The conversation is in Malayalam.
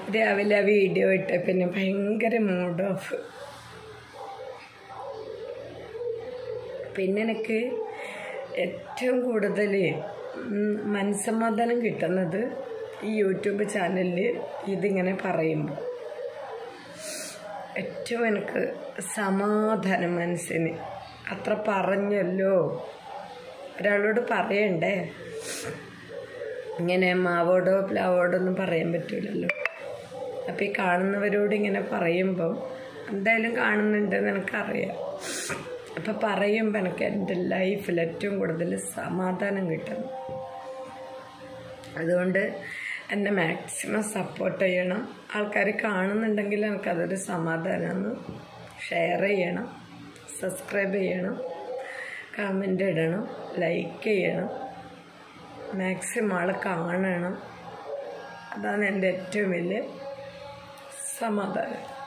രാവിലെ ആ വീഡിയോ ഇട്ട് പിന്നെ ഭയങ്കര മൂഡ് ഓഫ് പിന്നെ എനിക്ക് ഏറ്റവും കൂടുതൽ ഉം, മനസ്സമാധാനം കിട്ടുന്നത് ഈ യൂട്യൂബ് ചാനലിൽ ഇതിങ്ങനെ പറയുമ്പോൾ ഏറ്റവും എനിക്ക് സമാധാനം മനസ്സിന് അത്ര പറഞ്ഞല്ലോ ഒരാളോട് പറയണ്ടേ ഇങ്ങനെ മാവോടോ പ്ലാവോടോ ഒന്നും പറയാൻ പറ്റൂലല്ലോ അപ്പോൾ ഈ കാണുന്നവരോട് ഇങ്ങനെ പറയുമ്പോൾ എന്തായാലും കാണുന്നുണ്ടെന്ന് എനിക്കറിയാം അപ്പം പറയുമ്പോൾ എനിക്ക് എൻ്റെ ലൈഫിൽ ഏറ്റവും കൂടുതൽ സമാധാനം കിട്ടുന്നു അതുകൊണ്ട് എന്നെ മാക്സിമം സപ്പോർട്ട് ചെയ്യണം ആൾക്കാർ കാണുന്നുണ്ടെങ്കിൽ എനിക്കതൊരു സമാധാനമാണ് ഷെയർ ചെയ്യണം സബ്സ്ക്രൈബ് ചെയ്യണം കമൻ്റ് ഇടണം ലൈക്ക് ചെയ്യണം മാക്സിമം ആൾ കാണണം അതാണ് എൻ്റെ ഏറ്റവും വലിയ സമാധാനം